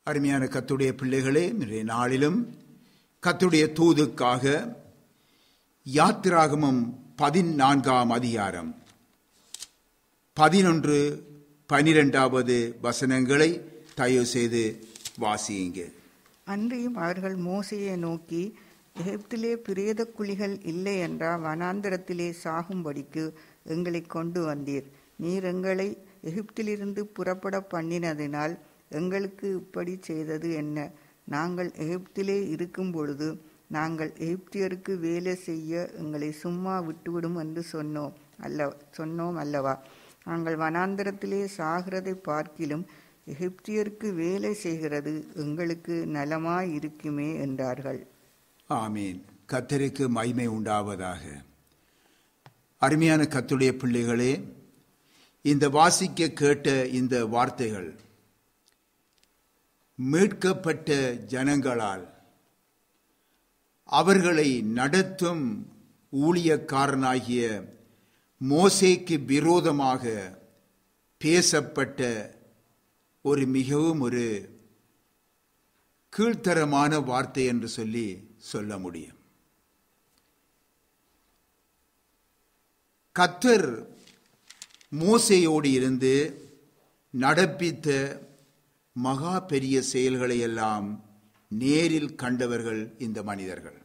அருமையான கத்துடைய பிள்ளைகளே இன்றைய நாளிலும் கத்துடைய தூதுக்காக யாத்திராகமம் பதினான்காம் அதிகாரம் பதினொன்று பனிரெண்டாவது வசனங்களை தயவு செய்து வாசியுங்க அன்றியும் அவர்கள் மோசையை நோக்கி எகிப்திலே பிரேத குழிகள் இல்லை என்றா வனாந்தரத்திலே சாகும்படிக்கு எங்களை கொண்டு வந்தீர் நீர் எங்களை எகிப்திலிருந்து புறப்பட பண்ணினதினால் எங்களுக்கு இப்படி செய்தது என்ன நாங்கள் எகிப்திலே இருக்கும் பொழுது நாங்கள் எகிப்தியருக்கு வேலை செய்ய எங்களை சும்மா விட்டுவிடும் என்று சொன்னோம் அல்ல சொன்னோம் அல்லவா நாங்கள் வனாந்தரத்திலே சாகிறதை பார்க்கிலும் எகிப்தியருக்கு வேலை செய்கிறது எங்களுக்கு நலமாய் இருக்குமே என்றார்கள் ஆமீன் கத்தருக்கு மைமை உண்டாவதாக அருமையான கத்துடைய பிள்ளைகளே இந்த வாசிக்க கேட்ட இந்த வார்த்தைகள் மீட்கப்பட்ட ஜனங்களால் அவர்களை நடத்தும் ஊழியக்காரனாகிய மோசேக்கு விரோதமாக பேசப்பட்ட ஒரு மிகவும் ஒரு கீழ்த்தரமான வார்த்தை என்று சொல்லி சொல்ல முடியும் கத்தர் மோசையோடு இருந்து நடப்பித்த மகா பெரிய செயல்களை எல்லாம் நேரில் கண்டவர்கள் இந்த மனிதர்கள்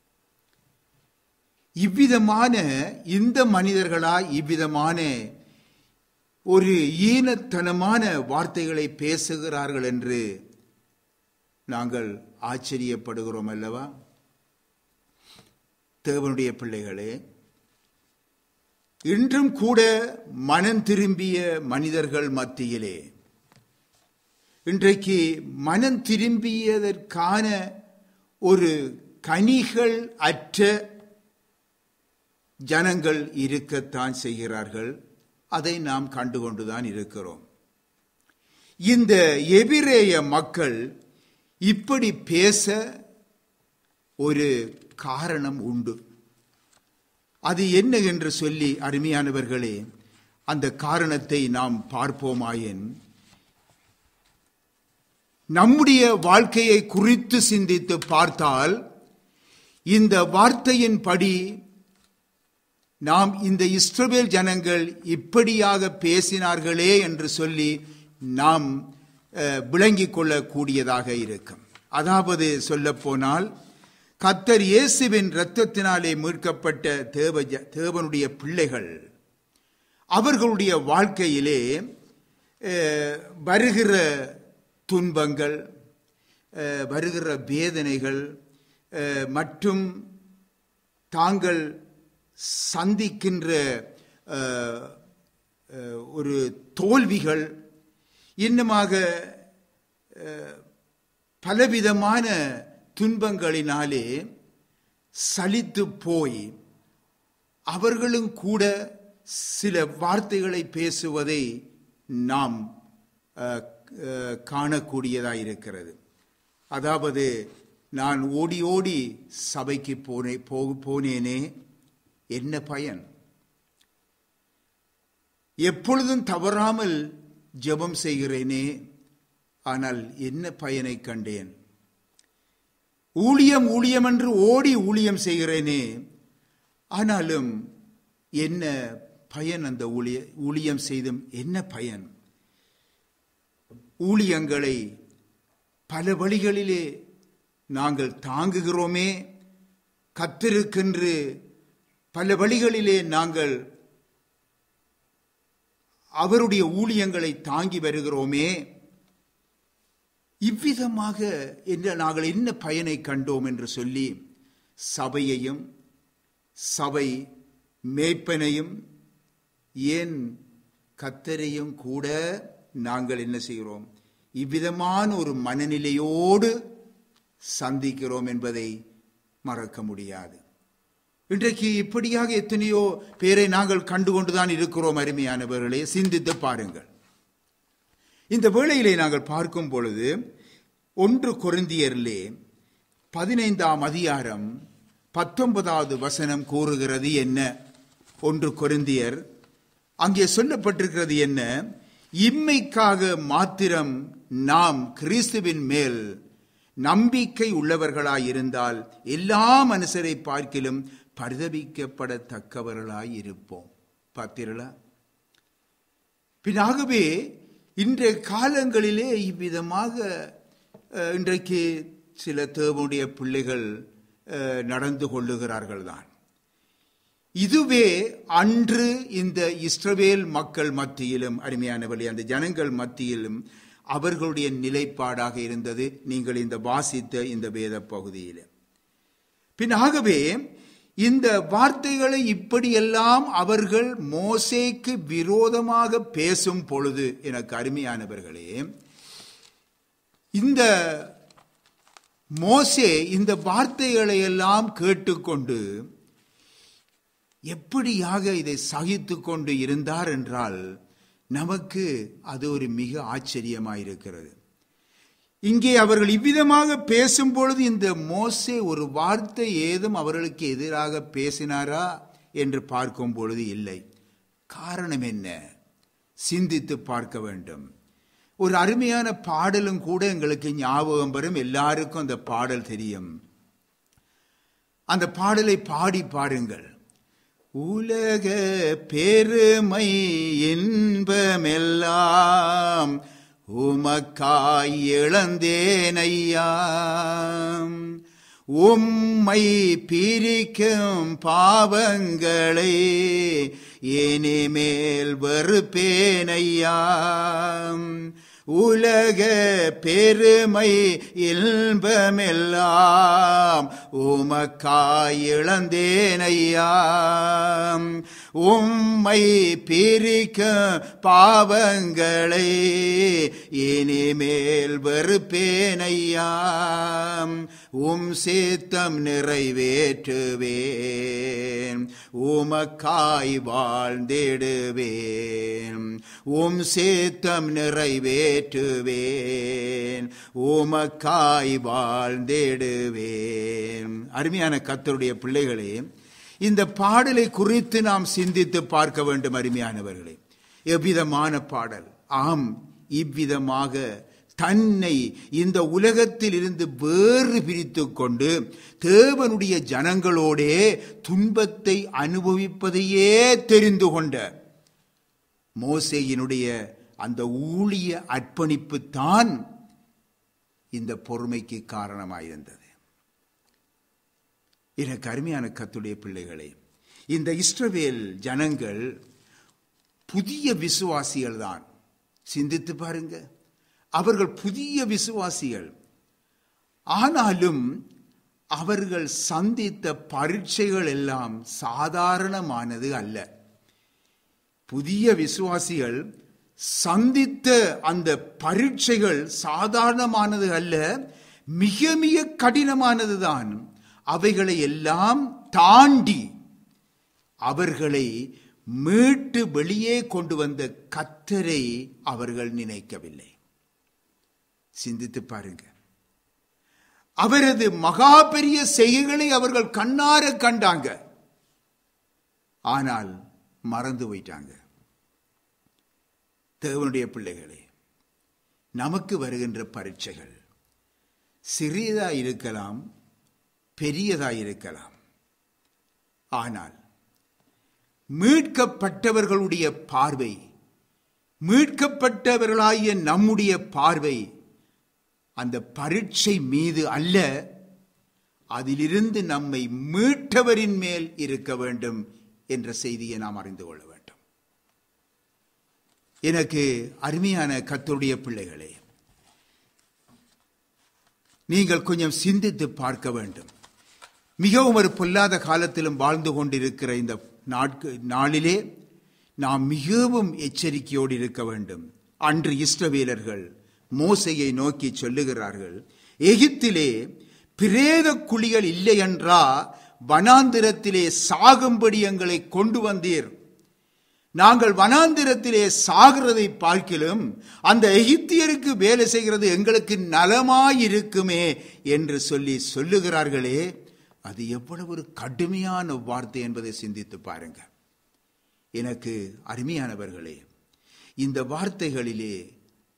இவ்விதமான இந்த மனிதர்களா இவ்விதமான ஒரு ஈனத்தனமான வார்த்தைகளை பேசுகிறார்கள் என்று நாங்கள் ஆச்சரியப்படுகிறோம் அல்லவா தேவனுடைய பிள்ளைகளே இன்றும் கூட மனம் திரும்பிய மனிதர்கள் மத்தியிலே இன்றைக்கு மனம் திரும்பியதற்கான ஒரு கனிகள் அற்ற ஜனங்கள் இருக்கத்தான் செய்கிறார்கள் அதை நாம் கண்டுகொண்டுதான் இருக்கிறோம் இந்த எபிரேய மக்கள் இப்படி பேச ஒரு காரணம் உண்டு அது என்ன என்று சொல்லி அருமையானவர்களே அந்த காரணத்தை நாம் பார்ப்போமாயின் நம்முடைய வாழ்க்கையை குறித்து சிந்தித்து பார்த்தால் இந்த வார்த்தையின்படி நாம் இந்த இஸ்ரவேல் ஜனங்கள் இப்படியாக பேசினார்களே என்று சொல்லி நாம் விளங்கிக் கொள்ளக்கூடியதாக இருக்கும் அதாவது சொல்ல போனால் கத்தர் இயேசுவின் இரத்தத்தினாலே மீட்கப்பட்ட தேவ தேவனுடைய பிள்ளைகள் அவர்களுடைய வாழ்க்கையிலே வருகிற துன்பங்கள் வருகிற வேதனைகள் மற்றும் தாங்கள் சந்திக்கின்ற ஒரு தோல்விகள் இன்னுமாக பலவிதமான துன்பங்களினாலே சலித்து போய் அவர்களும் கூட சில வார்த்தைகளை பேசுவதை நாம் காணக்கூடியதாக இருக்கிறது அதாவது நான் ஓடி ஓடி சபைக்கு போனே போனேனே என்ன பயன் எப்பொழுதும் தவறாமல் ஜெபம் செய்கிறேனே ஆனால் என்ன பயனை கண்டேன் ஊழியம் ஊழியம் என்று ஓடி ஊழியம் செய்கிறேனே ஆனாலும் என்ன பயன் அந்த ஊழிய ஊழியம் செய்தும் என்ன பயன் ஊழியங்களை பல வழிகளிலே நாங்கள் தாங்குகிறோமே கத்திருக்கின்று பல வழிகளிலே நாங்கள் அவருடைய ஊழியங்களை தாங்கி வருகிறோமே இவ்விதமாக என்ன நாங்கள் என்ன பயனை கண்டோம் என்று சொல்லி சபையையும் சபை மேய்ப்பனையும் ஏன் கத்தரையும் கூட நாங்கள் என்ன செய்கிறோம் இவ்விதமான ஒரு மனநிலையோடு சந்திக்கிறோம் என்பதை மறக்க முடியாது இன்றைக்கு இப்படியாக எத்தனையோ பேரை நாங்கள் கண்டுகொண்டுதான் இருக்கிறோம் அருமையானவர்களே சிந்தித்து பாருங்கள் இந்த வேளையிலே நாங்கள் பார்க்கும் பொழுது ஒன்று கொருந்தியரிலே பதினைந்தாம் அதிகாரம் பத்தொன்பதாவது வசனம் கூறுகிறது என்ன ஒன்று கொருந்தியர் அங்கே சொல்லப்பட்டிருக்கிறது என்ன இம்மைக்காக மாத்திரம் நாம் கிறிஸ்துவின் மேல் நம்பிக்கை உள்ளவர்களாயிருந்தால் எல்லா மனுஷரை பார்க்கிலும் பரிதபிக்கப்படத்தக்கவர்களாய் இருப்போம் பார்த்தீர்களா பின்னாகவே இன்றைய காலங்களிலே இவ்விதமாக அஹ், இன்றைக்கு சில தேவனுடைய பிள்ளைகள் அஹ், நடந்து கொள்ளுகிறார்கள் தான் இதுவே அன்று இந்த இஸ்ரவேல் மக்கள் மத்தியிலும் அருமையானவர்களே அந்த ஜனங்கள் மத்தியிலும் அவர்களுடைய நிலைப்பாடாக இருந்தது நீங்கள் இந்த வாசித்த இந்த வேத பகுதியில் பின்னாகவே இந்த வார்த்தைகளை இப்படியெல்லாம் அவர்கள் மோசேக்கு விரோதமாக பேசும் பொழுது எனக்கு அருமையானவர்களே இந்த மோசே இந்த வார்த்தைகளை எல்லாம் கேட்டுக்கொண்டு எப்படியாக இதை சகித்து கொண்டு இருந்தார் என்றால் நமக்கு அது ஒரு மிக ஆச்சரியமாயிருக்கிறது இங்கே அவர்கள் இவ்விதமாக பேசும் பொழுது இந்த மோசே ஒரு வார்த்தை ஏதும் அவர்களுக்கு எதிராக பேசினாரா என்று பார்க்கும் பொழுது இல்லை காரணம் என்ன சிந்தித்து பார்க்க வேண்டும் ஒரு அருமையான பாடலும் கூட எங்களுக்கு ஞாபகம் வரும் எல்லாருக்கும் அந்த பாடல் தெரியும் அந்த பாடலை பாடி பாருங்கள் உலக பெருமை இன்பமெல்லாம் உமக்காய் இழந்தேனையாம் உம்மை பிரிக்கும் பாவங்களை இனிமேல் வெறுப்பேனையாம் உலக பெருமை இன்பமெல்லாம் உமக்காய் இழந்தேனையாம் உம்மை பிரிக்க பாவங்களை இனிமேல் வெறுப்பேனையாம் உம் சேத்தம் நிறைவேற்றுவேன் உமக்காய் வாழ்ந்திடுவேன் உம் சேத்தம் நிறைவேற்றுவேன் உமக்காய் வாழ்ந்திடுவேன் அருமையான கத்தருடைய பிள்ளைகளே இந்த பாடலை குறித்து நாம் சிந்தித்து பார்க்க வேண்டும் அருமையானவர்களே எவ்விதமான பாடல் ஆம் இவ்விதமாக தன்னை இந்த உலகத்தில் இருந்து வேறு பிரித்து கொண்டு தேவனுடைய ஜனங்களோடே துன்பத்தை அனுபவிப்பதையே தெரிந்து கொண்ட மோசேயினுடைய அந்த ஊழிய அர்ப்பணிப்பு தான் இந்த பொறுமைக்கு காரணமாயிருந்தது எனக்கு அருமையான கத்துடைய பிள்ளைகளே இந்த இஸ்ரவேல் ஜனங்கள் புதிய விசுவாசிகள் தான் சிந்தித்து பாருங்க அவர்கள் புதிய விசுவாசிகள் ஆனாலும் அவர்கள் சந்தித்த பரீட்சைகள் எல்லாம் சாதாரணமானது அல்ல புதிய விசுவாசிகள் சந்தித்த அந்த பரீட்சைகள் சாதாரணமானது அல்ல மிக மிக கடினமானதுதான் அவைகளை எல்லாம் தாண்டி அவர்களை மீட்டு வெளியே கொண்டு வந்த கத்தரை அவர்கள் நினைக்கவில்லை சிந்தித்து பாருங்க அவரது மகா பெரிய செய்கைகளை அவர்கள் கண்ணார கண்டாங்க ஆனால் மறந்து போயிட்டாங்க தேவனுடைய பிள்ளைகளே நமக்கு வருகின்ற பரீட்சைகள் சிறியதா இருக்கலாம் பெரியதா இருக்கலாம் ஆனால் மீட்கப்பட்டவர்களுடைய பார்வை மீட்கப்பட்டவர்களாகிய நம்முடைய பார்வை அந்த பரீட்சை மீது அல்ல அதிலிருந்து நம்மை மீட்டவரின் மேல் இருக்க வேண்டும் என்ற செய்தியை நாம் அறிந்து கொள்ள வேண்டும் எனக்கு அருமையான கத்தருடைய பிள்ளைகளே நீங்கள் கொஞ்சம் சிந்தித்து பார்க்க வேண்டும் மிகவும் ஒரு பொல்லாத காலத்திலும் வாழ்ந்து கொண்டிருக்கிற இந்த நாட்கு நாளிலே நாம் மிகவும் எச்சரிக்கையோடு இருக்க வேண்டும் அன்று இஸ்ரவேலர்கள் மோசையை நோக்கி சொல்லுகிறார்கள் எகிப்திலே பிரேத குழிகள் இல்லை என்றா வனாந்திரத்திலே சாகும்படி எங்களை கொண்டு வந்தீர் நாங்கள் வனாந்திரத்திலே சாகிறதை பார்க்கிலும் அந்த எகிப்தியருக்கு வேலை செய்கிறது எங்களுக்கு நலமாயிருக்குமே என்று சொல்லி சொல்லுகிறார்களே அது எவ்வளவு ஒரு கடுமையான வார்த்தை என்பதை சிந்தித்து பாருங்க எனக்கு அருமையானவர்களே இந்த வார்த்தைகளிலே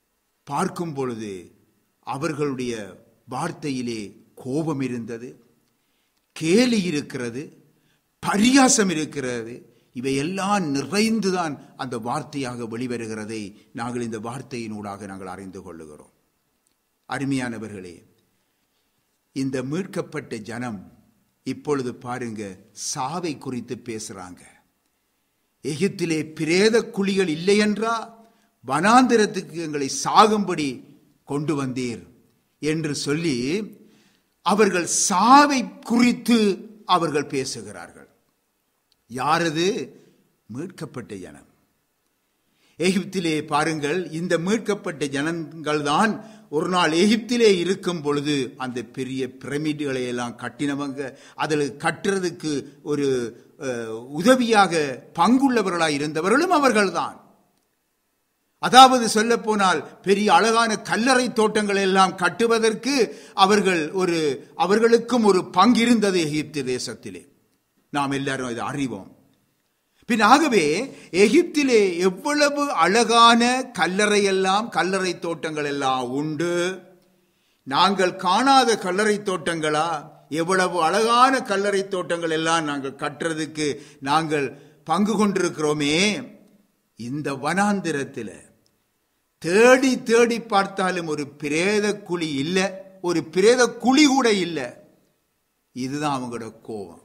பார்க்கும் பொழுது அவர்களுடைய வார்த்தையிலே கோபம் இருந்தது கேலி இருக்கிறது பரியாசம் இருக்கிறது இவையெல்லாம் நிறைந்துதான் அந்த வார்த்தையாக வெளிவருகிறதை நாங்கள் இந்த வார்த்தையினூடாக நாங்கள் அறிந்து கொள்ளுகிறோம் அருமையானவர்களே இந்த மீட்கப்பட்ட ஜனம் இப்பொழுது பாருங்க சாவை குறித்து பேசுறாங்க எகிப்திலே பிரேத குழிகள் இல்லை என்றா வனாந்திரத்துக்கு எங்களை சாகும்படி கொண்டு வந்தீர் என்று சொல்லி அவர்கள் சாவை குறித்து அவர்கள் பேசுகிறார்கள் யாரது மீட்கப்பட்ட ஜனம் எகிப்திலே பாருங்கள் இந்த மீட்கப்பட்ட ஜனங்கள் தான் ஒரு நாள் எகிப்திலே இருக்கும் பொழுது அந்த பெரிய பிரமிடுகளை எல்லாம் கட்டினவங்க அதில் கட்டுறதுக்கு ஒரு அஹ், உதவியாக பங்குள்ளவர்களாய் இருந்தவர்களும் அவர்கள்தான் அதாவது சொல்ல போனால் பெரிய அழகான கல்லறை தோட்டங்கள் எல்லாம் கட்டுவதற்கு அவர்கள் ஒரு அவர்களுக்கும் ஒரு பங்கு இருந்தது எகிப்து தேசத்திலே நாம் எல்லாரும் இதை அறிவோம் பின் ஆகவே எகிப்திலே எவ்வளவு அழகான கல்லறை எல்லாம் கல்லறை தோட்டங்கள் எல்லாம் உண்டு நாங்கள் காணாத கல்லறை தோட்டங்களா எவ்வளவு அழகான கல்லறை தோட்டங்கள் எல்லாம் நாங்கள் கட்டுறதுக்கு நாங்கள் பங்கு கொண்டிருக்கிறோமே இந்த வனாந்திரத்தில் தேடி தேடி பார்த்தாலும் ஒரு பிரேத குழி இல்லை ஒரு பிரேத குழி கூட இல்லை இதுதான் அவங்களோட கோபம்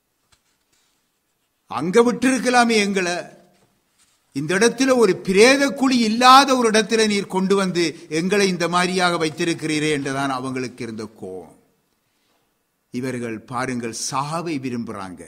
அங்க விட்டிருக்கலாமே எங்களை இந்த இடத்துல ஒரு பிரேத குழி இல்லாத ஒரு இடத்துல நீர் கொண்டு வந்து எங்களை இந்த மாதிரியாக வைத்திருக்கிறீரே என்றுதான் அவங்களுக்கு இருந்த கோபம் இவர்கள் பாருங்கள் சாவை விரும்புறாங்க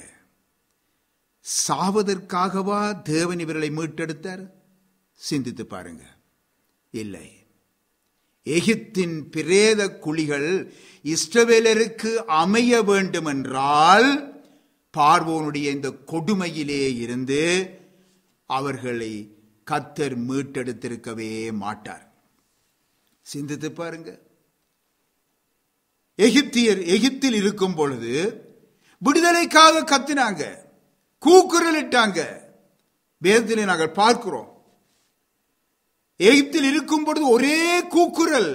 சாவதற்காகவா தேவன் இவர்களை மீட்டெடுத்தார் சிந்தித்து பாருங்க இல்லை எகிப்தின் பிரேத குழிகள் இஸ்ரவேலருக்கு அமைய வேண்டும் என்றால் பார்வோனுடைய இந்த கொடுமையிலே இருந்து அவர்களை கத்தர் மீட்டெடுத்திருக்கவே மாட்டார் சிந்தித்து பாருங்க எகிப்தியர் எகிப்தில் இருக்கும் பொழுது விடுதலைக்காக கத்தினாங்க கூக்குரலிட்டாங்க வேதத்திலே நாங்கள் பார்க்கிறோம் எகிப்தில் இருக்கும் பொழுது ஒரே கூக்குரல்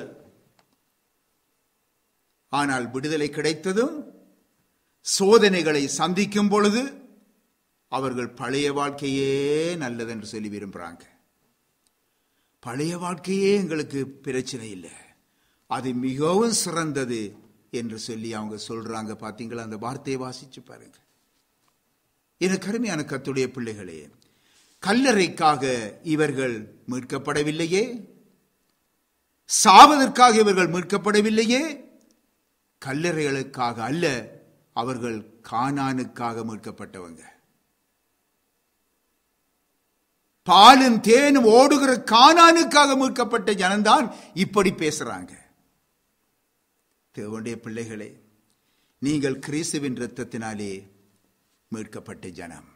ஆனால் விடுதலை கிடைத்ததும் சோதனைகளை சந்திக்கும் பொழுது அவர்கள் பழைய வாழ்க்கையே நல்லது என்று சொல்லி விரும்புறாங்க பழைய வாழ்க்கையே எங்களுக்கு பிரச்சனை இல்லை அது மிகவும் சிறந்தது என்று சொல்லி அவங்க சொல்றாங்க பாத்தீங்களா அந்த வார்த்தையை வாசிச்சு பாருங்க எனக்கு அருமையான கத்துடைய பிள்ளைகளே கல்லறைக்காக இவர்கள் மீட்கப்படவில்லையே சாவதற்காக இவர்கள் மீட்கப்படவில்லையே கல்லறைகளுக்காக அல்ல அவர்கள் கானானுக்காக மீட்கப்பட்டவங்க பாலும் தேனும் ஓடுகிற கானானுக்காக மீட்கப்பட்ட ஜனம்தான் இப்படி பேசுறாங்க தேவனுடைய பிள்ளைகளே நீங்கள் கிறிஸ்துவின் இரத்தத்தினாலே மீட்கப்பட்ட ஜனம்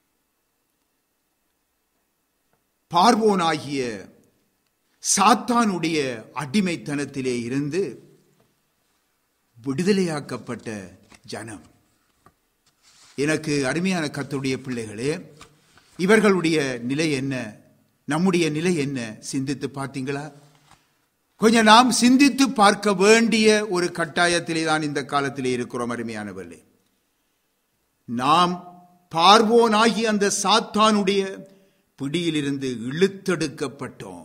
பார்வோனாகிய சாத்தானுடைய அடிமைத்தனத்திலே இருந்து விடுதலையாக்கப்பட்ட ஜனம் எனக்கு அருமையான கத்துடைய பிள்ளைகளே இவர்களுடைய நிலை என்ன நம்முடைய நிலை என்ன சிந்தித்து பார்த்தீங்களா கொஞ்சம் நாம் சிந்தித்து பார்க்க வேண்டிய ஒரு கட்டாயத்திலே தான் இந்த காலத்திலே இருக்கிறோம் அருமையானவர்களே நாம் பார்வோனாகி அந்த சாத்தானுடைய பிடியிலிருந்து இழுத்தெடுக்கப்பட்டோம்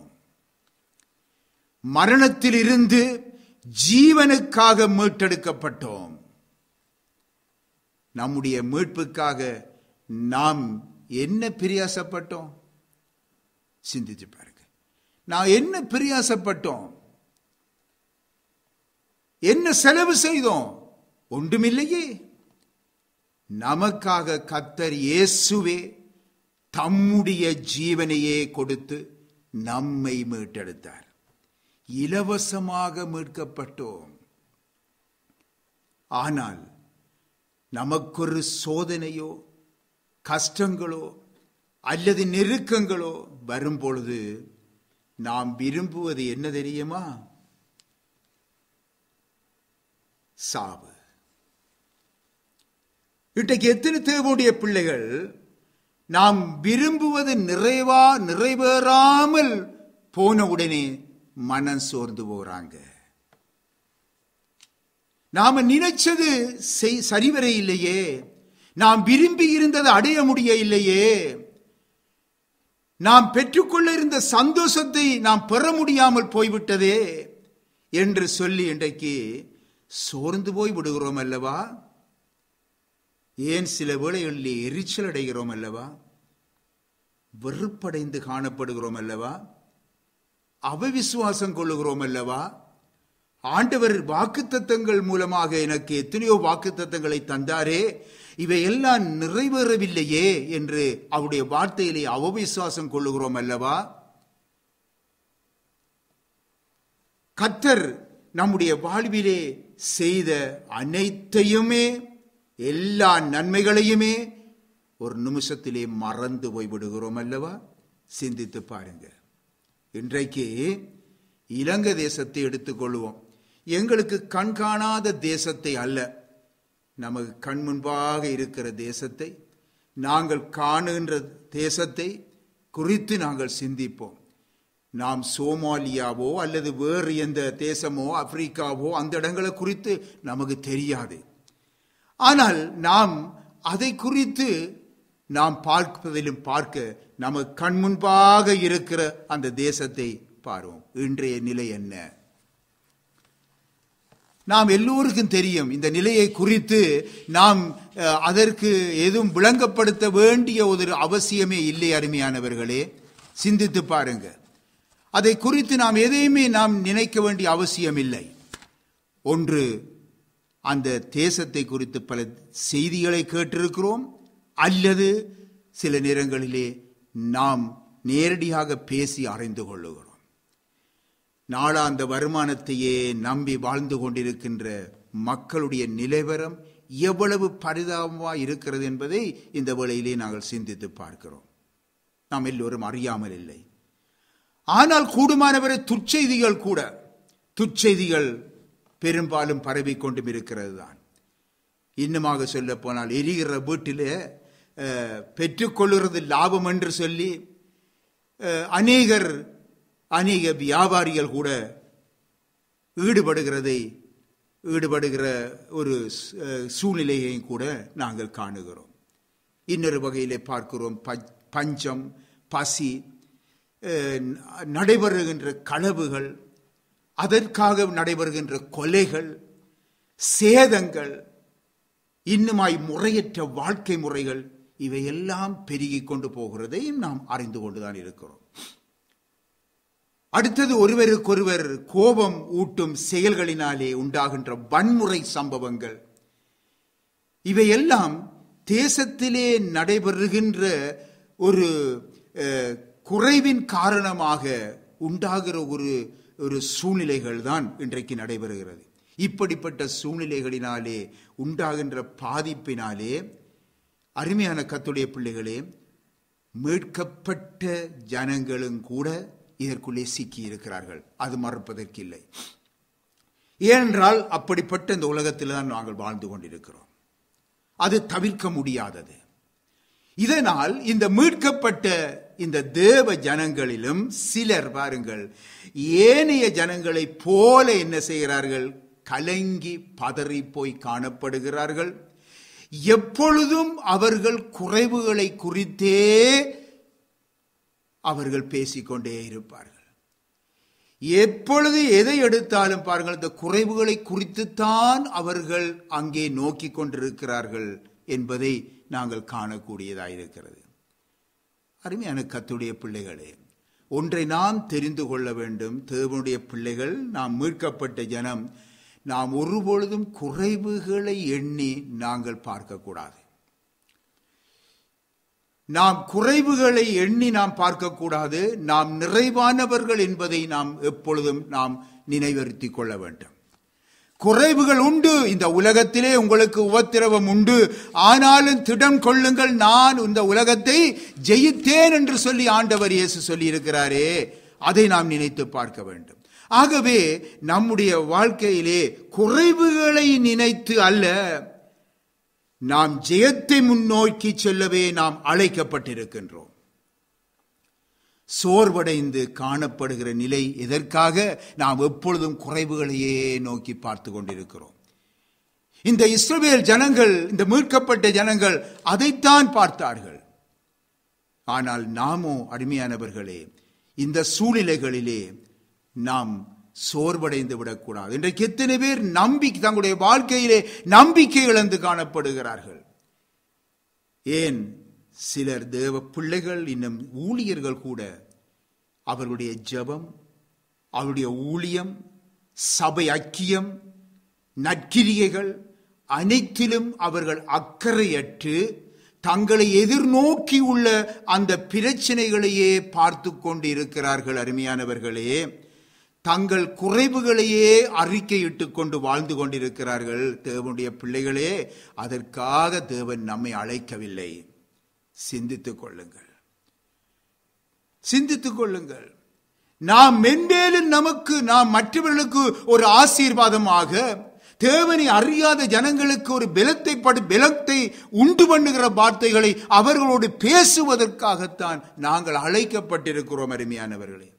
மரணத்திலிருந்து ஜீவனுக்காக மீட்டெடுக்கப்பட்டோம் நம்முடைய மீட்புக்காக நாம் என்ன பிரியாசப்பட்டோம் சிந்திச்சு பாருங்க நான் என்ன பிரியாசப்பட்டோம் என்ன செலவு செய்தோம் ஒன்றுமில்லையே நமக்காக கத்தர் இயேசுவே தம்முடைய ஜீவனையே கொடுத்து நம்மை மீட்டெடுத்தார் இலவசமாக மீட்கப்பட்டோம் ஆனால் நமக்கொரு சோதனையோ கஷ்டங்களோ அல்லது நெருக்கங்களோ வரும்பொழுது நாம் விரும்புவது என்ன தெரியுமா சாவு இன்றைக்கு எத்தனை தேவனுடைய பிள்ளைகள் நாம் விரும்புவது நிறைவா நிறைவேறாமல் போன உடனே மனம் சோர்ந்து போறாங்க நாம நினைச்சது செய்- சரிவர இல்லையே நாம் விரும்பி இருந்ததை அடைய முடிய இல்லையே நாம் பெற்றுக்கொள்ள இருந்த சந்தோஷத்தை நாம் பெற முடியாமல் போய்விட்டதே என்று சொல்லி இன்றைக்கு சோர்ந்து போய் விடுகிறோம் அல்லவா ஏன் சில வேளைகளிலே எரிச்சல் அடைகிறோம் அல்லவா வெறுப்படைந்து காணப்படுகிறோம் அல்லவா அவவிசுவாசம் கொள்ளுகிறோம் அல்லவா ஆண்டவர் வாக்குத்தத்தங்கள் மூலமாக எனக்கு எத்தனையோ வாக்குத்தத்தங்களை தந்தாரே இவையெல்லாம் நிறைவேறவில்லையே என்று அவருடைய வார்த்தையிலே அவவிசுவாசம் கொள்ளுகிறோம் அல்லவா கத்தர் நம்முடைய வாழ்விலே செய்த அனைத்தையுமே எல்லா நன்மைகளையுமே ஒரு நிமிஷத்திலே மறந்து போய்விடுகிறோம் அல்லவா சிந்தித்து பாருங்க இன்றைக்கு இலங்கை தேசத்தை எடுத்துக்கொள்வோம் எங்களுக்கு கண் காணாத தேசத்தை அல்ல நமக்கு கண் முன்பாக இருக்கிற தேசத்தை நாங்கள் காணுகின்ற தேசத்தை குறித்து நாங்கள் சிந்திப்போம் நாம் சோமாலியாவோ அல்லது வேறு எந்த தேசமோ ஆப்பிரிக்காவோ அந்த இடங்களை குறித்து நமக்கு தெரியாது ஆனால் நாம் அதை குறித்து நாம் பார்ப்பதிலும் பார்க்க நமக்கு கண் முன்பாக இருக்கிற அந்த தேசத்தை பாருவோம் இன்றைய நிலை என்ன நாம் எல்லோருக்கும் தெரியும் இந்த நிலையை குறித்து நாம் அஹ், அதற்கு எதுவும் விளங்கப்படுத்த வேண்டிய ஒரு அவசியமே இல்லை அருமையானவர்களே சிந்தித்து பாருங்க அதை குறித்து நாம் எதையுமே நாம் நினைக்க வேண்டிய அவசியம் இல்லை ஒன்று அந்த தேசத்தை குறித்து பல செய்திகளை கேட்டிருக்கிறோம் அல்லது சில நேரங்களிலே நாம் நேரடியாக பேசி அறிந்து கொள்ளுகிறோம் நாளாந்த வருமானத்தையே நம்பி வாழ்ந்து கொண்டிருக்கின்ற மக்களுடைய நிலைவரம் எவ்வளவு பரிதாபமாக இருக்கிறது என்பதை இந்த வேளையிலே நாங்கள் சிந்தித்து பார்க்கிறோம் நாம் எல்லோரும் அறியாமல் இல்லை ஆனால் கூடுமானவரை துச்செய்திகள் கூட துச்செய்திகள் பெரும்பாலும் பரவி கொண்டும் இருக்கிறது தான் இன்னுமாக சொல்ல போனால் எரிகிற வீட்டிலே அஹ், பெற்றுக்கொள்கிறது லாபம் என்று சொல்லி அஹ், அநேகர் அநேக வியாபாரிகள் கூட ஈடுபடுகிறதை ஈடுபடுகிற ஒரு அஹ், சூழ்நிலையையும் கூட நாங்கள் காணுகிறோம் இன்னொரு வகையிலே பார்க்கிறோம் பஞ்- பஞ்சம் பசி அஹ், நடைபெறுகின்ற களவுகள் அதற்காக நடைபெறுகின்ற கொலைகள் சேதங்கள் இன்னுமாய் முறையற்ற வாழ்க்கை முறைகள் இவையெல்லாம் பெருகிக் கொண்டு போகிறதையும் நாம் அறிந்து கொண்டுதான் இருக்கிறோம் அடுத்தது ஒருவருக்கொருவர் கோபம் ஊட்டும் செயல்களினாலே உண்டாகின்ற வன்முறை சம்பவங்கள் இவையெல்லாம் தேசத்திலே நடைபெறுகின்ற ஒரு அஹ், குறைவின் காரணமாக உண்டாகிற ஒரு ஒரு சூழ்நிலைகள் தான் இன்றைக்கு நடைபெறுகிறது இப்படிப்பட்ட சூழ்நிலைகளினாலே உண்டாகின்ற பாதிப்பினாலே அருமையான கத்துடைய பிள்ளைகளே மீட்கப்பட்ட ஜனங்களும் கூட இதற்குள்ளே சிக்கி இருக்கிறார்கள் அது மறுப்பதற்கில்லை ஏனென்றால் அப்படிப்பட்ட இந்த உலகத்தில் தான் நாங்கள் வாழ்ந்து கொண்டிருக்கிறோம் அது தவிர்க்க முடியாதது இதனால் இந்த மீட்கப்பட்ட இந்த தேவ ஜனங்களிலும் சிலர் பாருங்கள் ஏனைய ஜனங்களைப் போல என்ன செய்கிறார்கள் கலங்கி பதறி போய் காணப்படுகிறார்கள் எப்பொழுதும் அவர்கள் குறைவுகளை குறித்தே அவர்கள் பேசிக்கொண்டே இருப்பார்கள் எப்பொழுது எதை எடுத்தாலும் பாருங்கள் இந்த குறைவுகளை குறித்துத்தான் அவர்கள் அங்கே நோக்கி கொண்டிருக்கிறார்கள் என்பதை நாங்கள் காணக்கூடியதாயிருக்கிறது அருமையான கத்துடைய பிள்ளைகளே ஒன்றை நாம் தெரிந்து கொள்ள வேண்டும் தேவனுடைய பிள்ளைகள் நாம் மீட்கப்பட்ட ஜனம் நாம் ஒருபொழுதும் குறைவுகளை எண்ணி நாங்கள் பார்க்கக்கூடாது நாம் குறைவுகளை எண்ணி நாம் பார்க்கக்கூடாது நாம் நிறைவானவர்கள் என்பதை நாம் எப்பொழுதும் நாம் நினைவுறுத்திக் கொள்ள வேண்டும் குறைவுகள் உண்டு இந்த உலகத்திலே உங்களுக்கு உபத்திரவம் உண்டு ஆனாலும் திடம் கொள்ளுங்கள் நான் இந்த உலகத்தை ஜெயித்தேன் என்று சொல்லி ஆண்டவர் இயேசு சொல்லி இருக்கிறாரே அதை நாம் நினைத்து பார்க்க வேண்டும் ஆகவே நம்முடைய வாழ்க்கையிலே குறைவுகளை நினைத்து அல்ல நாம் ஜெயத்தை முன்னோக்கி செல்லவே நாம் அழைக்கப்பட்டிருக்கின்றோம் சோர்வடைந்து காணப்படுகிற நிலை எதற்காக நாம் எப்பொழுதும் குறைவுகளையே நோக்கி பார்த்து கொண்டிருக்கிறோம் இந்த இஸ்ரவேல் ஜனங்கள் இந்த மீட்கப்பட்ட ஜனங்கள் அதைத்தான் பார்த்தார்கள் ஆனால் நாமோ அருமையானவர்களே இந்த சூழ்நிலைகளிலே நாம் சோர்வடைந்து விடக்கூடாது இன்றைக்கு எத்தனை பேர் நம்பி தங்களுடைய வாழ்க்கையிலே நம்பிக்கை இழந்து காணப்படுகிறார்கள் ஏன் சிலர் தேவ பிள்ளைகள் இன்னும் ஊழியர்கள் கூட அவர்களுடைய ஜெபம் அவருடைய ஊழியம் சபை ஐக்கியம் நற்கிரியைகள் அனைத்திலும் அவர்கள் அக்கறையற்று தங்களை எதிர்நோக்கி உள்ள அந்த பிரச்சனைகளையே பார்த்து கொண்டு இருக்கிறார்கள் அருமையானவர்களே தங்கள் குறைவுகளையே அறிக்கையிட்டுக் கொண்டு வாழ்ந்து கொண்டிருக்கிறார்கள் தேவனுடைய பிள்ளைகளே அதற்காக தேவன் நம்மை அழைக்கவில்லை சிந்தித்துக் கொள்ளுங்கள் சிந்தித்துக் கொள்ளுங்கள் நாம் மென்மேலும் நமக்கு நாம் மற்றவர்களுக்கு ஒரு ஆசீர்வாதமாக தேவனை அறியாத ஜனங்களுக்கு ஒரு பலத்தை படு பலத்தை உண்டு பண்ணுகிற வார்த்தைகளை அவர்களோடு பேசுவதற்காகத்தான் நாங்கள் அழைக்கப்பட்டிருக்கிறோம் அருமையானவர்களே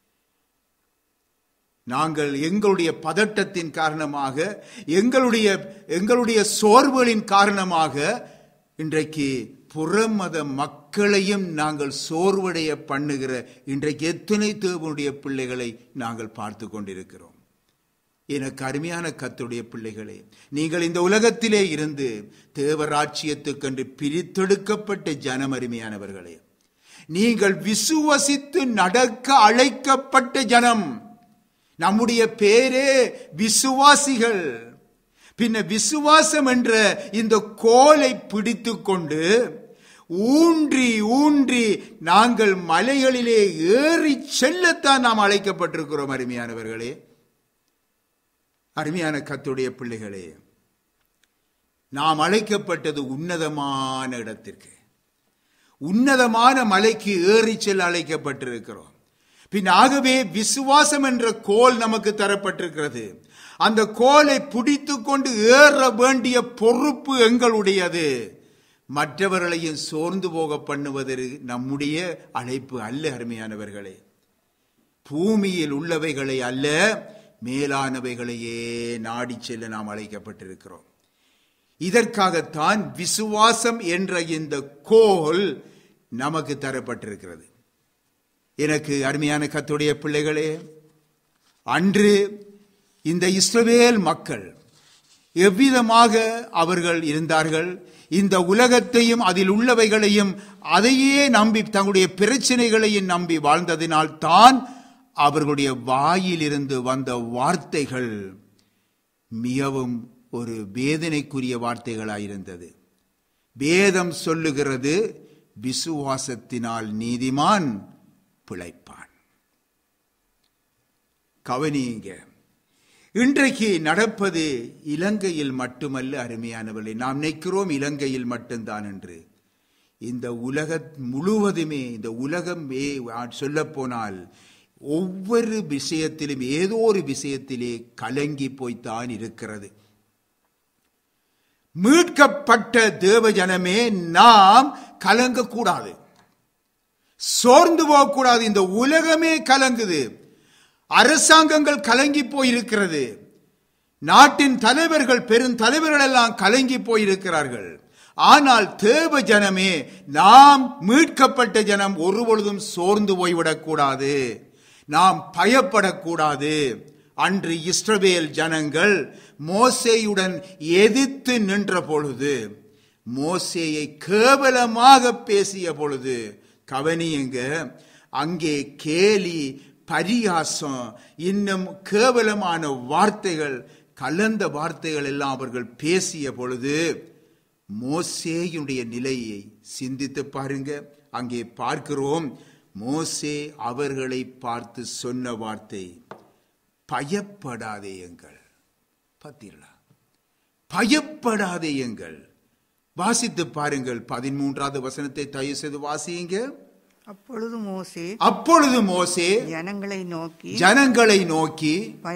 நாங்கள் எங்களுடைய பதட்டத்தின் காரணமாக எங்களுடைய எங்களுடைய சோர்வுகளின் காரணமாக இன்றைக்கு புறமத மக்களையும் நாங்கள் சோர்வடைய பண்ணுகிற இன்றைக்கு எத்தனை தேவனுடைய பிள்ளைகளை நாங்கள் பார்த்து கொண்டிருக்கிறோம் எனக்கு அருமையான கத்துடைய பிள்ளைகளே நீங்கள் இந்த உலகத்திலே இருந்து தேவராட்சியத்துக்கென்று பிரித்தெடுக்கப்பட்ட ஜனம் அருமையானவர்களே நீங்கள் விசுவசித்து நடக்க அழைக்கப்பட்ட ஜனம் நம்முடைய பேரே விசுவாசிகள் பின்ன விசுவாசம் என்ற இந்த கோலை பிடித்து கொண்டு ஊன்றி ஊன்றி நாங்கள் மலைகளிலே ஏறி செல்லத்தான் நாம் அழைக்கப்பட்டிருக்கிறோம் அருமையானவர்களே அருமையான கத்துடைய பிள்ளைகளே நாம் அழைக்கப்பட்டது உன்னதமான இடத்திற்கு உன்னதமான மலைக்கு ஏறி செல்ல அழைக்கப்பட்டிருக்கிறோம் பின் ஆகவே விசுவாசம் என்ற கோல் நமக்கு தரப்பட்டிருக்கிறது அந்த கோலை பிடித்து கொண்டு ஏற வேண்டிய பொறுப்பு எங்களுடையது மற்றவர்களையும் சோர்ந்து போக பண்ணுவது நம்முடைய அழைப்பு அல்ல அருமையானவர்களே பூமியில் உள்ளவைகளை அல்ல மேலானவைகளையே நாடி செல்ல நாம் அழைக்கப்பட்டிருக்கிறோம் இதற்காகத்தான் விசுவாசம் என்ற இந்த கோல் நமக்கு தரப்பட்டிருக்கிறது எனக்கு அருமையான கத்துடைய பிள்ளைகளே அன்று இந்த இஸ்ரவேல் மக்கள் எவ்விதமாக அவர்கள் இருந்தார்கள் இந்த உலகத்தையும் அதில் உள்ளவைகளையும் அதையே நம்பி தங்களுடைய பிரச்சனைகளையும் நம்பி வாழ்ந்ததினால் தான் அவர்களுடைய வாயிலிருந்து வந்த வார்த்தைகள் மிகவும் ஒரு வேதனைக்குரிய வார்த்தைகளாயிருந்தது வேதம் சொல்லுகிறது விசுவாசத்தினால் நீதிமான் பிழைப்பான் கவனியுங்க இன்றைக்கு நடப்பது இலங்கையில் மட்டுமல்ல அருமையானவர்களே நாம் நினைக்கிறோம் இலங்கையில் மட்டும்தான் என்று இந்த உலக முழுவதுமே இந்த உலகம் சொல்ல போனால் ஒவ்வொரு விஷயத்திலும் ஏதோ ஒரு விஷயத்திலே கலங்கி போய்த்தான் இருக்கிறது மீட்கப்பட்ட தேவஜனமே நாம் கலங்கக்கூடாது சோர்ந்து போகக்கூடாது இந்த உலகமே கலங்குது அரசாங்கங்கள் கலங்கி போயிருக்கிறது நாட்டின் தலைவர்கள் பெருந்தலைவர்கள் எல்லாம் கலங்கி போயிருக்கிறார்கள் ஆனால் தேவ ஜனமே நாம் மீட்கப்பட்ட ஜனம் ஒருபொழுதும் சோர்ந்து போய்விடக்கூடாது நாம் பயப்படக்கூடாது அன்று இஸ்ரவேல் ஜனங்கள் மோசேயுடன் எதிர்த்து நின்ற பொழுது மோசேயை கேவலமாக பேசிய பொழுது கவனியுங்க அங்கே கேலி பரியாசம் இன்னும் கேவலமான வார்த்தைகள் கலந்த வார்த்தைகள் எல்லாம் அவர்கள் பேசிய பொழுது மோசேயுடைய நிலையை சிந்தித்து பாருங்க அங்கே பார்க்கிறோம் மோசே அவர்களை பார்த்து சொன்ன வார்த்தை பயப்படாதேயுங்கள் பார்த்தீர்களா பயப்படாதேயுங்கள் வாசித்து பாருங்கள் பதிமூன்றாவது வசனத்தை தயவு செய்து வாசியுங்க அப்பொழுது மோசே அப்பொழுது மோசே ஜனங்களை நோக்கி ஜனங்களை நோக்கி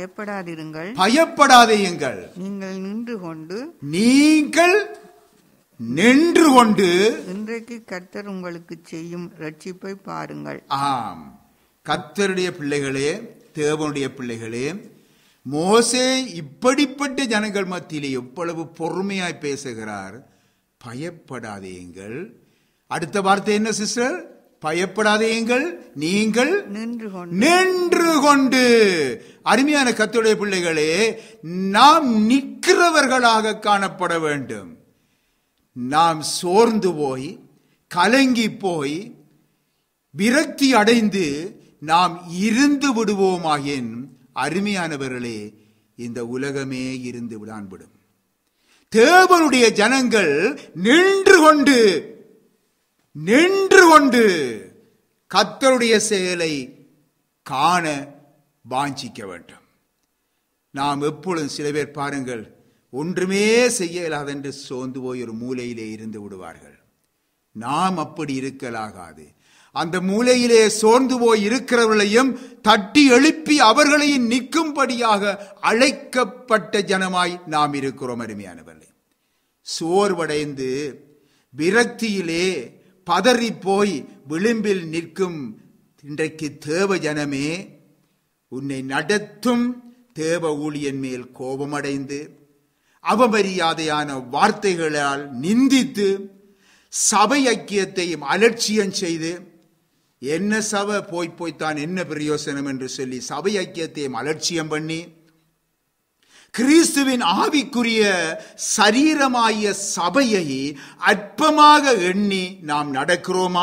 பயப்படாதிருங்கள் பயப்படாதேயுங்கள் நீங்கள் நின்று கொண்டு நீங்கள் நின்று கொண்டு இன்றைக்கு கர்த்தர் உங்களுக்கு செய்யும் ரட்சிப்பை பாருங்கள் ஆம் கர்த்தருடைய பிள்ளைகளே தேவனுடைய பிள்ளைகளே மோசே இப்படிப்பட்ட ஜனங்கள் மத்தியிலே எவ்வளவு பொறுமையாய் பேசுகிறார் பயப்படாதேங்கள் அடுத்த வார்த்தை என்ன சிஸ்டர் பயப்படாதேங்கள் நீங்கள் நின்று கொண்டு நின்று கொண்டு அருமையான கத்துடைய பிள்ளைகளே நாம் நிற்கிறவர்களாக காணப்பட வேண்டும் நாம் சோர்ந்து போய் கலங்கி போய் விரக்தி அடைந்து நாம் இருந்து விடுவோமாயின் அருமையானவர்களே இந்த உலகமே இருந்து விடான்விடும் தேவனுடைய ஜனங்கள் நின்று கொண்டு நின்று கொண்டு கத்தருடைய செயலை காண வாஞ்சிக்க வேண்டும் நாம் எப்பொழுதும் சில பேர் பாருங்கள் ஒன்றுமே செய்ய இயலாதென்று சோர்ந்து போய் ஒரு மூலையிலே இருந்து விடுவார்கள் நாம் அப்படி இருக்கலாகாது அந்த மூலையிலே சோர்ந்து போய் இருக்கிறவர்களையும் தட்டி எழுப்பி அவர்களையும் நிற்கும்படியாக அழைக்கப்பட்ட ஜனமாய் நாம் இருக்கிறோம் அருமையானவர்களே சோர்வடைந்து விரக்தியிலே பதறி போய் விளிம்பில் நிற்கும் இன்றைக்கு தேவ ஜனமே உன்னை நடத்தும் தேவ ஊழியன் மேல் கோபமடைந்து அவமரியாதையான வார்த்தைகளால் நிந்தித்து சபை ஐக்கியத்தையும் அலட்சியம் செய்து என்ன சபை போய் போய்த்தான் என்ன பிரயோசனம் என்று சொல்லி சபை ஐக்கியத்தையும் அலட்சியம் பண்ணி கிறிஸ்துவின் ஆவிக்குரிய சரீரமாய சபையை அற்பமாக எண்ணி நாம் நடக்கிறோமா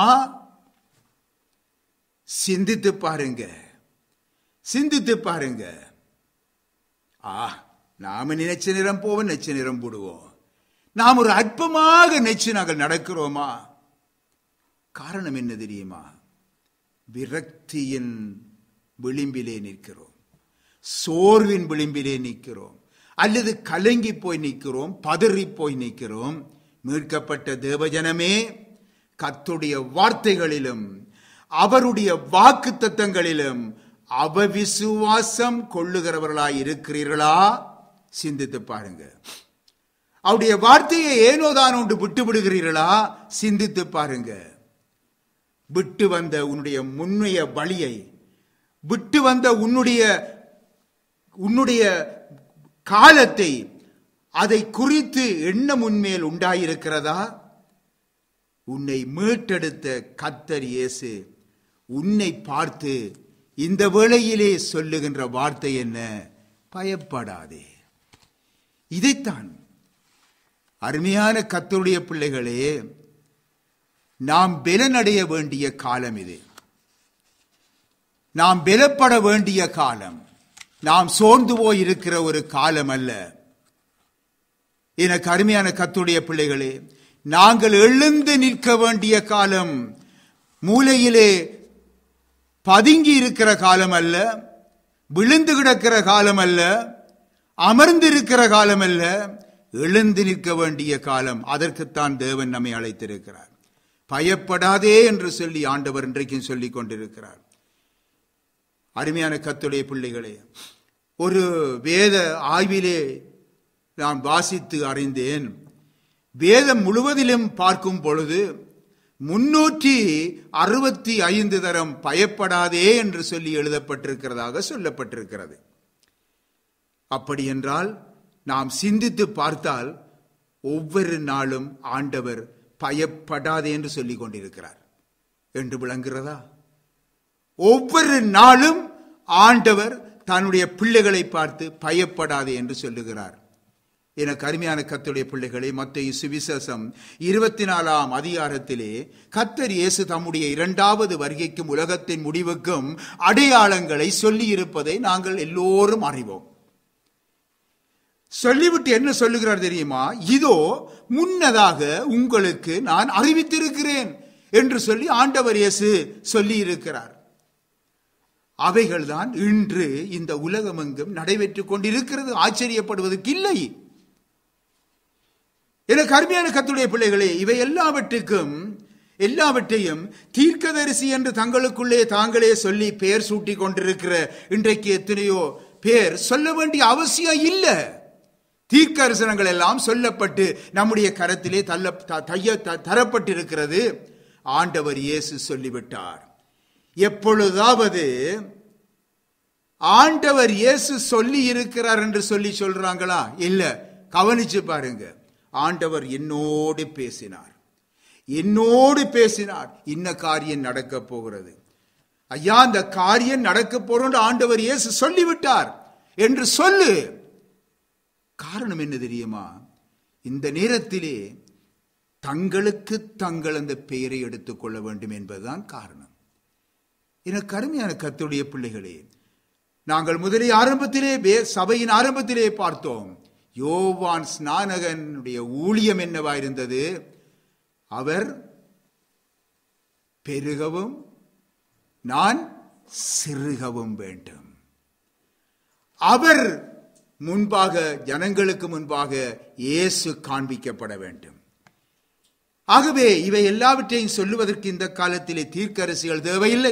சிந்தித்து பாருங்க சிந்தித்து பாருங்க ஆ நாம நினைச்ச நிறம் போவோம் நெச்ச நிறம் போடுவோம் நாம் ஒரு அற்பமாக நெச்சு நாங்கள் நடக்கிறோமா காரணம் என்ன தெரியுமா விரக்தியின் விளிம்பிலே நிற்கிறோம் சோர்வின் விளிம்பிலே நிற்கிறோம் அல்லது கலங்கி போய் நிற்கிறோம் பதறி போய் நிற்கிறோம் மீட்கப்பட்ட தேவஜனமே கத்துடைய வார்த்தைகளிலும் அவருடைய வாக்கு தத்தங்களிலும் அவவிசுவாசம் கொள்ளுகிறவர்களாய் இருக்கிறீர்களா சிந்தித்து பாருங்க அவருடைய வார்த்தையை ஏனோதான் ஒன்று விட்டு விடுகிறீர்களா சிந்தித்து பாருங்க விட்டு வந்த உன்னுடைய முன்னைய வழியை விட்டு வந்த உன்னுடைய உன்னுடைய காலத்தை அதை குறித்து எண்ணம் உன்மேல் உண்டாயிருக்கிறதா உன்னை மீட்டெடுத்த கத்தர் இயேசு உன்னை பார்த்து இந்த வேளையிலே சொல்லுகின்ற வார்த்தை என்ன பயப்படாதே இதைத்தான் அருமையான கத்தருடைய பிள்ளைகளே நாம் பலனடைய வேண்டிய காலம் இது நாம் பலப்பட வேண்டிய காலம் நாம் சோர்ந்து போய் இருக்கிற ஒரு காலம் அல்ல எனக்கு அருமையான கத்துடைய பிள்ளைகளே நாங்கள் எழுந்து நிற்க வேண்டிய காலம் மூலையிலே பதுங்கி இருக்கிற காலம் அல்ல விழுந்து கிடக்கிற காலம் அல்ல அமர்ந்திருக்கிற காலம் அல்ல எழுந்து நிற்க வேண்டிய காலம் அதற்குத்தான் தேவன் நம்மை அழைத்திருக்கிறார் பயப்படாதே என்று சொல்லி ஆண்டவர் இன்றைக்கும் சொல்லிக் கொண்டிருக்கிறார் அருமையான கத்துடைய பிள்ளைகளே ஒரு வேத ஆய்விலே நான் வாசித்து அறிந்தேன் வேதம் முழுவதிலும் பார்க்கும் பொழுது முன்னூற்றி அறுபத்தி ஐந்து தரம் பயப்படாதே என்று சொல்லி எழுதப்பட்டிருக்கிறதாக சொல்லப்பட்டிருக்கிறது அப்படி என்றால் நாம் சிந்தித்து பார்த்தால் ஒவ்வொரு நாளும் ஆண்டவர் பயப்படாதே என்று சொல்லிக் கொண்டிருக்கிறார் என்று விளங்குகிறதா ஒவ்வொரு நாளும் ஆண்டவர் தன்னுடைய பிள்ளைகளை பார்த்து பயப்படாதே என்று சொல்லுகிறார் எனக்கு அருமையான கத்துடைய பிள்ளைகளை மத்திய சுவிசேஷம் இருபத்தி நாலாம் அதிகாரத்திலே கத்தர் இயேசு தம்முடைய இரண்டாவது வருகைக்கும் உலகத்தின் முடிவுக்கும் அடையாளங்களை சொல்லி இருப்பதை நாங்கள் எல்லோரும் அறிவோம் சொல்லிவிட்டு என்ன சொல்லுகிறார் தெரியுமா இதோ முன்னதாக உங்களுக்கு நான் அறிவித்திருக்கிறேன் என்று சொல்லி ஆண்டவர் இயேசு சொல்லி இருக்கிறார் அவைகள்தான் இன்று இந்த உலகமெங்கும் நடைபெற்றுக் கொண்டிருக்கிறது ஆச்சரியப்படுவதற்கு இல்லை எனக்கு அருமையான கத்துடைய பிள்ளைகளே இவை எல்லாவற்றுக்கும் எல்லாவற்றையும் தீர்க்கதரிசி என்று தங்களுக்குள்ளே தாங்களே சொல்லி பெயர் சூட்டி கொண்டிருக்கிற இன்றைக்கு எத்தனையோ பேர் சொல்ல வேண்டிய அவசியம் இல்லை தீர்க்கரசனங்கள் எல்லாம் சொல்லப்பட்டு நம்முடைய கரத்திலே தள்ள த- தைய த- தரப்பட்டிருக்கிறது ஆண்டவர் இயேசு சொல்லிவிட்டார் எப்பொழுதாவது ஆண்டவர் இயேசு சொல்லி இருக்கிறார் என்று சொல்லி சொல்றாங்களா இல்ல கவனிச்சு பாருங்க ஆண்டவர் என்னோடு பேசினார் என்னோடு பேசினார் இன்ன காரியம் நடக்க போகிறது ஐயா அந்த காரியம் நடக்க போறோம் ஆண்டவர் இயேசு சொல்லிவிட்டார் என்று சொல்லு காரணம் என்ன தெரியுமா இந்த நேரத்திலே தங்களுக்கு தங்கள் அந்த பெயரை எடுத்துக்கொள்ள வேண்டும் என்பதுதான் காரணம் எனக்கு அருமையான கத்துடைய பிள்ளைகளே நாங்கள் முதலில் ஆரம்பத்திலே வே- சபையின் ஆரம்பத்திலே பார்த்தோம் யோவான் ஸ்நானகனுடைய ஊழியம் என்னவாயிருந்தது அவர் பெருகவும் நான் சிறுகவும் வேண்டும் அவர் முன்பாக ஜனங்களுக்கு முன்பாக இயேசு காண்பிக்கப்பட வேண்டும் ஆகவே இவை எல்லாவற்றையும் சொல்லுவதற்கு இந்த காலத்திலே தீர்க்கரசிகள் தேவையில்லை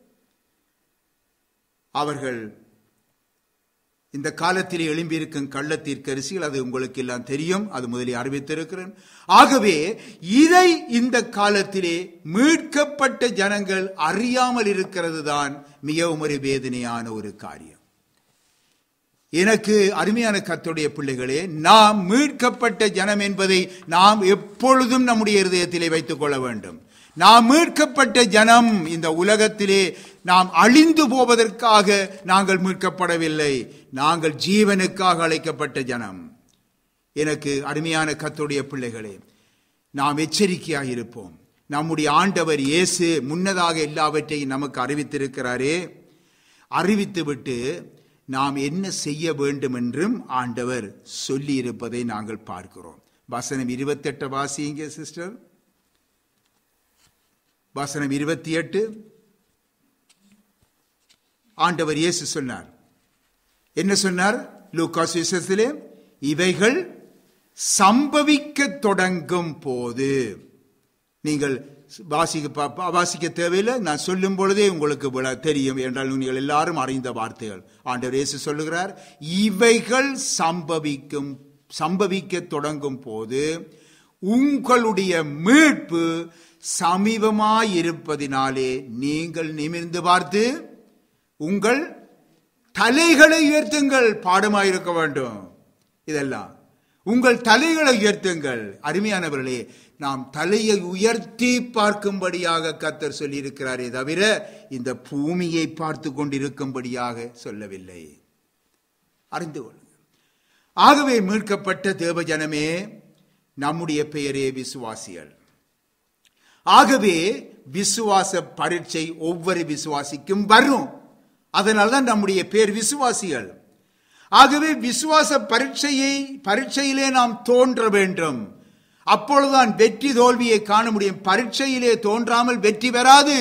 அவர்கள் இந்த காலத்திலே எழும்பியிருக்கும் கள்ள தீர்க்கரசிகள் அது உங்களுக்கு எல்லாம் தெரியும் அது முதலில் அறிவித்திருக்கிறேன் ஆகவே இதை இந்த காலத்திலே மீட்கப்பட்ட ஜனங்கள் அறியாமல் இருக்கிறது தான் மிகவும் ஒரு வேதனையான ஒரு காரியம் எனக்கு அருமையான கர்த்தருடைய பிள்ளைகளே நாம் மீட்கப்பட்ட ஜனம் என்பதை நாம் எப்பொழுதும் நம்முடைய இருதயத்திலே வைத்துக் கொள்ள வேண்டும் நாம் மீட்கப்பட்ட ஜனம் இந்த உலகத்திலே நாம் அழிந்து போவதற்காக நாங்கள் மீட்கப்படவில்லை நாங்கள் ஜீவனுக்காக அழைக்கப்பட்ட ஜனம் எனக்கு அருமையான கர்த்தருடைய பிள்ளைகளே நாம் எச்சரிக்கையாக இருப்போம் நம்முடைய ஆண்டவர் இயேசு முன்னதாக எல்லாவற்றையும் நமக்கு அறிவித்திருக்கிறாரே அறிவித்துவிட்டு நாம் என்ன செய்ய வேண்டும் என்றும் ஆண்டவர் சொல்லி இருப்பதை நாங்கள் பார்க்கிறோம் வசனம் இருபத்தெட்டு வாசிங்க சிஸ்டர் வசனம் இருபத்தி எட்டு ஆண்டவர் இயேசு சொன்னார் என்ன சொன்னார் லூகாஸ் விசேஷத்திலே இவைகள் சம்பவிக்க தொடங்கும் போது நீங்கள் வாசிக்க பா- பா- வாசிக்க தேவையில்லை நான் சொல்லும் பொழுதே உங்களுக்கு விள- தெரியும் என்றால் நீங்கள் எல்லாரும் அறிந்த வார்த்தைகள் ஆண்டவர் இயேசு சொல்லுகிறார் இவைகள் சம்பவிக்கும் சம்பவிக்க தொடங்கும் போது உங்களுடைய மீட்பு சமீபமாயிருப்பதினாலே நீங்கள் நிமிர்ந்து பார்த்து உங்கள் தலைகளை உயர்த்துங்கள் பாடமாயிருக்க வேண்டும் இதெல்லாம் உங்கள் தலைகளை உயர்த்துங்கள் அருமையானவர்களே நாம் தலையை உயர்த்தி பார்க்கும்படியாக கத்தர் சொல்லியிருக்கிறாரே தவிர இந்த பூமியை பார்த்து கொண்டிருக்கும்படியாக சொல்லவில்லை அறிந்து கொள்ளுங்கள் ஆகவே மீட்கப்பட்ட தேவஜனமே நம்முடைய பெயரே விசுவாசிகள் ஆகவே விசுவாச பரீட்சை ஒவ்வொரு விசுவாசிக்கும் வரும் அதனால்தான் நம்முடைய பேர் விசுவாசிகள் ஆகவே விசுவாச பரீட்சையை பரீட்சையிலே நாம் தோன்ற வேண்டும் அப்பொழுதுதான் வெற்றி தோல்வியை காண முடியும் பரீட்சையிலே தோன்றாமல் வெற்றி பெறாது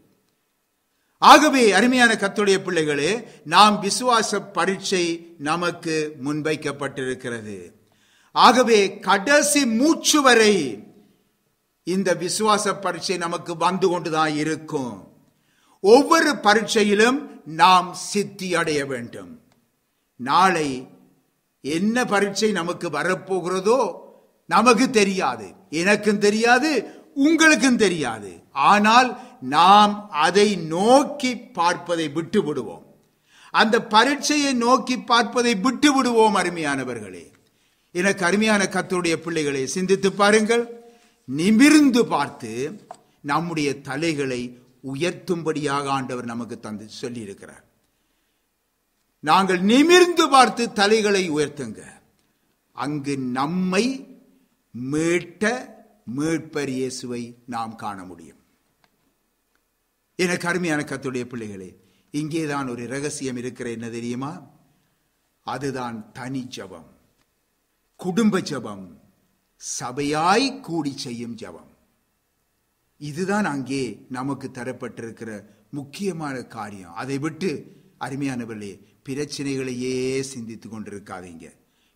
ஆகவே அருமையான கத்துடைய பிள்ளைகளே நாம் விசுவாச பரீட்சை நமக்கு முன்வைக்கப்பட்டிருக்கிறது ஆகவே கடைசி மூச்சு வரை இந்த விசுவாச பரீட்சை நமக்கு வந்து கொண்டுதான் இருக்கும் ஒவ்வொரு பரீட்சையிலும் நாம் சித்தி அடைய வேண்டும் நாளை என்ன பரீட்சை நமக்கு வரப்போகிறதோ நமக்கு தெரியாது எனக்கும் தெரியாது உங்களுக்கும் தெரியாது ஆனால் நாம் அதை நோக்கி பார்ப்பதை விட்டு விடுவோம் அந்த பரீட்சையை நோக்கி பார்ப்பதை விட்டு விடுவோம் அருமையானவர்களே எனக்கு அருமையான கத்தருடைய பிள்ளைகளை சிந்தித்து பாருங்கள் நிமிர்ந்து பார்த்து நம்முடைய தலைகளை உயர்த்தும்படியாக ஆண்டவர் நமக்கு தந்து சொல்லி இருக்கிறார் நாங்கள் நிமிர்ந்து பார்த்து தலைகளை உயர்த்துங்க அங்கு நம்மை மீட்ட மீட்பர் இயேசுவை நாம் காண முடியும் எனக்கு அருமையான கத்துடைய பிள்ளைகளே இங்கேதான் ஒரு ரகசியம் இருக்கிற என்ன தெரியுமா அதுதான் தனி ஜபம் குடும்ப ஜபம் சபையாய் கூடி செய்யும் ஜபம் இதுதான் அங்கே நமக்கு தரப்பட்டிருக்கிற முக்கியமான காரியம் அதை விட்டு அருமையானவர்களே பிரச்சனைகளையே சிந்தித்துக் கொண்டிருக்காதீங்க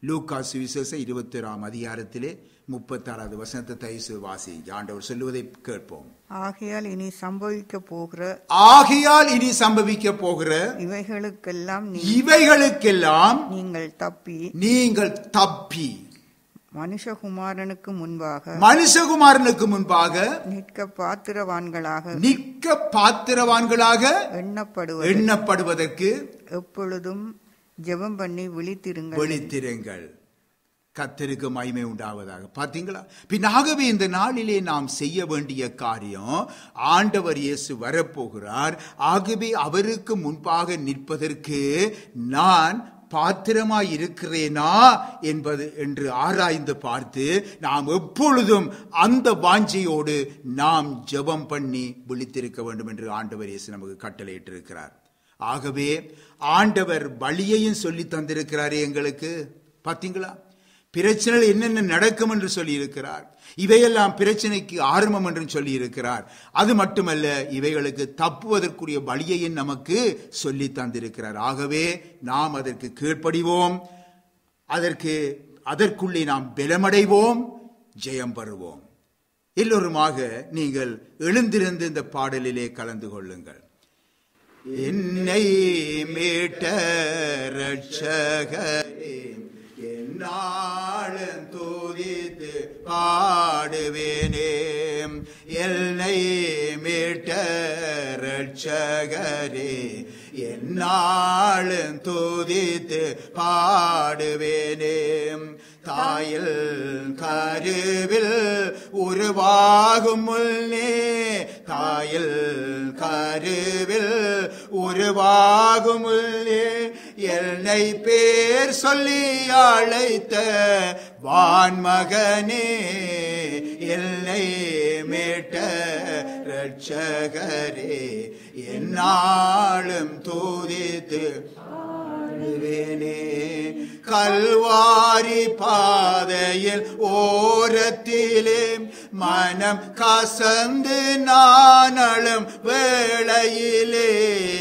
லூக்கா சுவிசேஷம் இருபத்தொராம் அதிகாரத்திலே முப்பத்தாறாவது வசனத்தை தயசு வாசி ஆண்டவர் சொல்லுவதை கேட்போம் ஆகையால் இனி சம்பவிக்க போகிற ஆகையால் இனி சம்பவிக்க போகிற இவைகளுக்கெல்லாம் நீ இவைகளுக்கெல்லாம் நீங்கள் தப்பி நீங்கள் தப்பி மனுஷகுமாரனுக்கு முன்பாக மனுஷகுமாரனுக்கு முன்பாக நிற்க பாத்திரவான்களாக நிற்க பாத்திரவான்களாக எண்ணப்படுவது எண்ணப்படுவதற்கு எப்பொழுதும் ஜெபம் பண்ணி விழித்திருங்கள் விழித்திருங்கள் கத்தருக்கு மகிமை உண்டாவதாக பாத்தீங்களா பின்னாகவே இந்த நாளிலே நாம் செய்ய வேண்டிய காரியம் ஆண்டவர் இயேசு வரப்போகிறார் ஆகவே அவருக்கு முன்பாக நிற்பதற்கு நான் பாத்திரமாய் இருக்கிறேனா என்பது என்று ஆராய்ந்து பார்த்து நாம் எப்பொழுதும் அந்த வாஞ்சையோடு நாம் ஜெபம் பண்ணி விழித்திருக்க வேண்டும் என்று ஆண்டவர் இயேசு நமக்கு கட்டளையிட்டிருக்கிறார் ஆகவே ஆண்டவர் வழியையும் சொல்லி தந்திருக்கிறாரே எங்களுக்கு பாத்தீங்களா பிரச்சனைகள் என்னென்ன நடக்கும் என்று சொல்லி இருக்கிறார் இவையெல்லாம் பிரச்சனைக்கு ஆரம்பம் என்று சொல்லி இருக்கிறார் அது மட்டுமல்ல இவைகளுக்கு தப்புவதற்குரிய வழியையும் நமக்கு சொல்லி தந்திருக்கிறார் ஆகவே நாம் அதற்கு கீழ்ப்படிவோம் அதற்கு அதற்குள்ளே நாம் பலமடைவோம் ஜெயம் பெறுவோம் எல்லோருமாக நீங்கள் எழுந்திருந்து இந்த பாடலிலே கலந்து கொள்ளுங்கள் என்னை மீட்ட ரட்சகரே என்னாலும் தூதித்து பாடுவேனே என்னை மீட்ட ரட்சகரே என்னாலும் தூதித்து பாடுவேனே தாயில் கருவில் உருவாகும் முன்னே தாயில் கருவில் உருவாகும் முன்னே என்னை பேர் சொல்லி அழைத்த வான்மகனே என்னை மீட்ட ரட்சகரே என்னாலும் தூதித்து பாடுவேனே கல்வாரி பாதையில் ஓரத்திலே மனம் கசந்து நானளும் வேளையிலே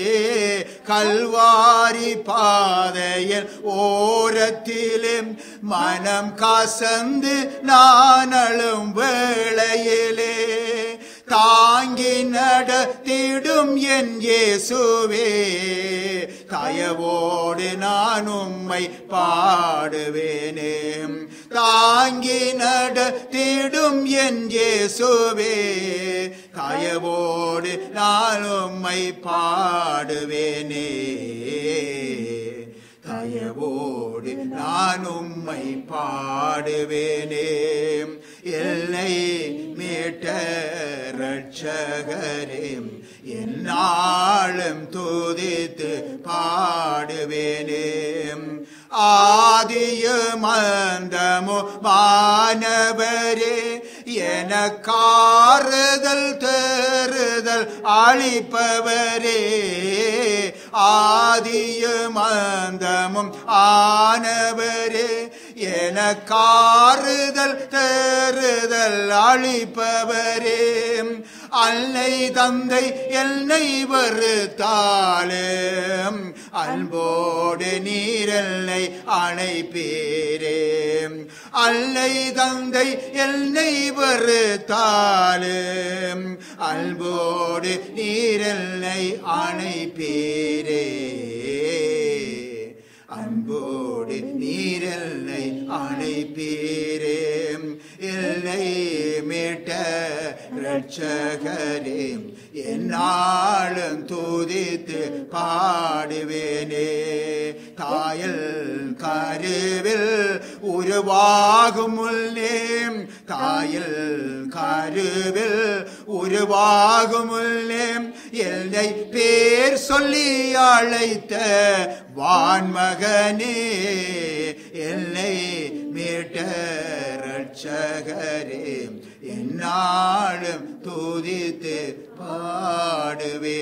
கல்வாரி பாதையில் ஓரத்திலே மனம் கசந்து நானளும் வேளையிலே தாங்கி நடத்திடும் என் இயேசுவே தயவோடு நான் உம்மை பாடுவேனே தாங்கி நடத்திடும் என் இயேசுவே தயவோடு நான் உம்மை பாடுவேனே தயவோடு நான் உம்மை பாடுவேனே எல்லை மீட்ட ரட்சகரே என்னாலும் துதித்து பாடுவேனே ஆதியுமந்தமோ மாணவரே எனக்காறுதல் தேறுதல் அளிப்பவரே ஆதியுமந்தமும் ஆனவரே எனக்காறுதல் தேறுதல் அளிப்பவரே அல்லை தந்தை என்னை வருத்தாலும் அன்போடு நீரெல்லை அணைப்பீரே அல்லை தந்தை என்னை வருத்தாலும் அன்போடு நீரெல்லை அணைப்பீரே அன்போடு நீரெல்லை அணைப்பீரே எல்லை மீட்ட ரட்சகரே என்னாலும் துதித்து பாடுவேனே தாயல் கருவில் உருவாகும் முன்னே தாயல் கருவில் உருவாகும் முன்னே என்னை பேர் சொல்லி அழைத்த வான்மகனே என்னை மீட்ட ரட்சகரே என்னாலும் துதித்து பாடுவே